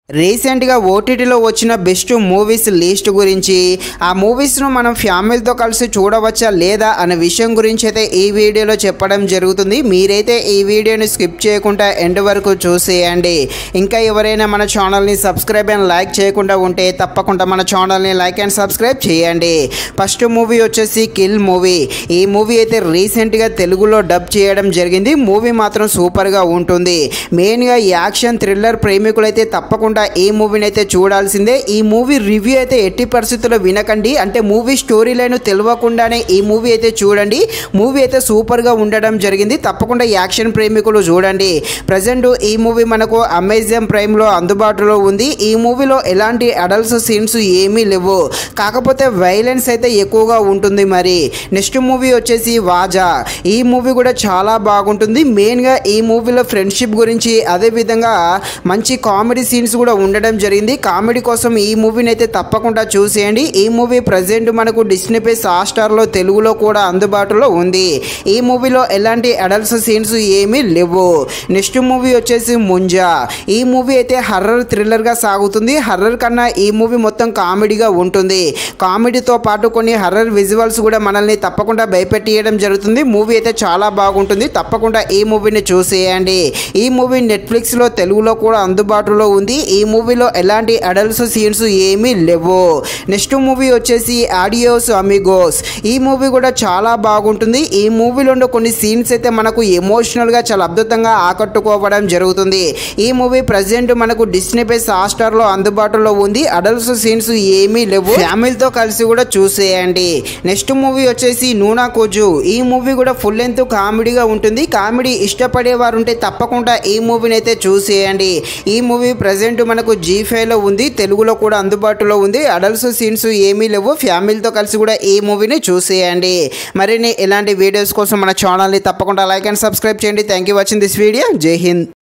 రీసెంట్గా ఓటీటీలో వచ్చిన బెస్ట్ మూవీస్ లిస్ట్ గురించి ఆ మూవీస్ను మనం ఫ్యామిలీతో కలిసి చూడవచ్చా లేదా అనే విషయం గురించి అయితే ఈ వీడియోలో చెప్పడం జరుగుతుంది మీరైతే ఈ వీడియోని స్కిప్ చేయకుండా ఎండ్ వరకు చూసేయండి ఇంకా ఎవరైనా మన ఛానల్ని సబ్స్క్రైబ్ అండ్ లైక్ చేయకుండా ఉంటే తప్పకుండా మన ఛానల్ని లైక్ అండ్ సబ్స్క్రైబ్ చేయండి ఫస్ట్ మూవీ వచ్చేసి కిల్ మూవీ ఈ మూవీ అయితే రీసెంట్గా తెలుగులో డబ్ చేయడం జరిగింది మూవీ మాత్రం సూపర్గా ఉంటుంది మెయిన్గా ఈ యాక్షన్ థ్రిల్లర్ ప్రేమికులైతే తప్పకుండా ఈ మూవీని అయితే చూడాల్సిందే ఈ మూవీ రివ్యూ అయితే ఎట్టి పరిస్థితుల్లో వినకండి అంటే మూవీ స్టోరీ లైన్ తెలియకుండానే ఈ మూవీ అయితే చూడండి మూవీ అయితే సూపర్గా ఉండడం జరిగింది తప్పకుండా ఈ యాక్షన్ ప్రేమికులు చూడండి ప్రజెంట్ ఈ మూవీ మనకు అమెజాన్ ప్రైమ్లో అందుబాటులో ఉంది ఈ మూవీలో ఎలాంటి అడల్ట్స్ సీన్స్ ఏమీ లేవు కాకపోతే వైలెన్స్ అయితే ఎక్కువగా ఉంటుంది మరి నెక్స్ట్ మూవీ వచ్చేసి వాజా ఈ మూవీ కూడా చాలా బాగుంటుంది మెయిన్గా ఈ మూవీలో ఫ్రెండ్షిప్ గురించి అదేవిధంగా మంచి కామెడీ సీన్స్ కూడా ఉండడం జరిగింది కామెడీ కోసం ఈ మూవీని అయితే తప్పకుండా చూసేయండి ఈ మూవీ ప్రజెంట్ మనకు డిస్నీ ప్లస్ హాట్స్టార్లో తెలుగులో కూడా అందుబాటులో ఉంది ఈ మూవీలో ఎలాంటి అడల్ట్స్ సీన్స్ ఏమీ లేవు నెక్స్ట్ మూవీ వచ్చేసి ముంజా ఈ మూవీ అయితే హర్రర్ థ్రిల్లర్గా సాగుతుంది హర్రర్ కన్నా ఈ మూవీ మొత్తం కామెడీగా ఉంటుంది కామెడీతో పాటు కొన్ని హర్రర్ విజువల్స్ కూడా మనల్ని తప్పకుండా భయపెట్టియడం జరుగుతుంది మూవీ అయితే చాలా బాగుంటుంది తప్పకుండా ఈ మూవీని చూసేయండి ఈ మూవీ నెట్ఫ్లిక్స్లో తెలుగులో కూడా అందుబాటులో ఉంది ఈ మూవీలో ఎలాంటి అడల్ట్స్ సీన్స్ ఏమీ లేవు నెక్స్ట్ మూవీ వచ్చేసి ఆడియోస్ అమిగోస్ ఈ మూవీ కూడా చాలా బాగుంటుంది ఈ మూవీలో ఉండే కొన్ని సీన్స్ అయితే మనకు ఎమోషనల్గా చాలా అద్భుతంగా ఆకట్టుకోవడం జరుగుతుంది ఈ మూవీ ప్రజెంట్ మనకు డిస్నీ ప్లస్ హాట్స్టార్లో అందుబాటులో ఉంది అడల్ట్స్ సీన్స్ ఏమీ లేవు ఫ్యామిలీతో కలిసి కూడా చూసేయండి నెక్స్ట్ మూవీ వచ్చేసి నూనా కోజు ఈ మూవీ కూడా ఫుల్ లెంత్ కామెడీగా ఉంటుంది కామెడీ ఇష్టపడే వారు ఉంటే తప్పకుండా ఈ మూవీని అయితే చూసేయండి ఈ మూవీ ప్రజెంట్ మనకు జీ ఫైవ్లో ఉంది తెలుగులో కూడా అందుబాటులో ఉంది అడల్ట్స్ సీన్స్ ఏమీ లేవు ఫ్యామిలీతో కలిసి కూడా ఈ మూవీని చూసేయండి మరిన్ని ఇలాంటి వీడియోస్ కోసం మన ఛానల్ని తప్పకుండా లైక్ అండ్ సబ్స్క్రైబ్ చేయండి thank you watching this video Jai Hind